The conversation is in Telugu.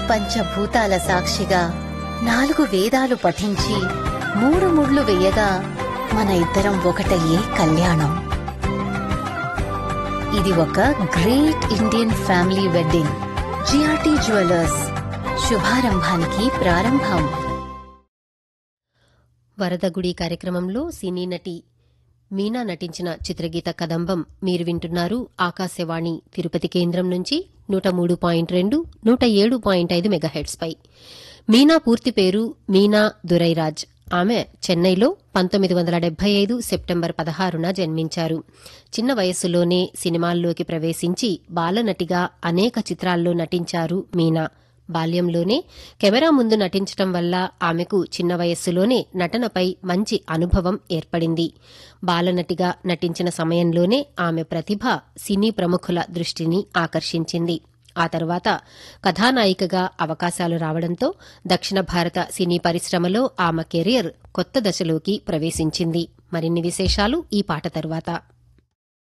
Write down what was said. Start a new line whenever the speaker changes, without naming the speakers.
పంచభూతాల సాక్షిగా నాలుగు వేదాలు పఠించి మూడు ముళ్ళు వేయగా మన ఇద్దరం ఒకటయ్యే కళ్యాణం ఇది ఒక great Indian family wedding GRT jewellers శుభారంభానికి ప్రారంభం
వరదగుడి కార్యక్రమంలో సినీ నటి మీనా నటించిన చిత్రగీత కదంబం మీరు వింటున్నారు ఆకాశవాణి తిరుపతి కేంద్రం నుంచి నూట మూడు పాయింట్ రెండు నూట ఏడు పాయింట్ ఐదు మెగాహెట్స్పై మీనా పూర్తి పేరు మీనా దురైరాజ్ ఆమె చెన్నైలో పంతొమ్మిది వందల డెబ్బై ఐదు సెప్టెంబర్ పదహారున జన్మించారు చిన్న వయస్సులోనే సినిమాల్లోకి ప్రవేశించి బాలనటిగా అనేక చిత్రాల్లో నటించారు మీనా బాల్యంలోనే కెమెరా ముందు నటించటం వల్ల ఆమెకు చిన్న వయస్సులోనే నటనపై మంచి అనుభవం ఏర్పడింది బాలనటిగా నటించిన సమయంలోనే ఆమె ప్రతిభ సినీ ప్రముఖుల దృష్టిని ఆకర్షించింది ఆ తర్వాత కథానాయికగా అవకాశాలు రావడంతో దక్షిణ భారత సినీ పరిశ్రమలో ఆమె కెరియర్ కొత్త దశలోకి ప్రవేశించింది మరిన్ని విశేషాలు ఈ పాట తరువాత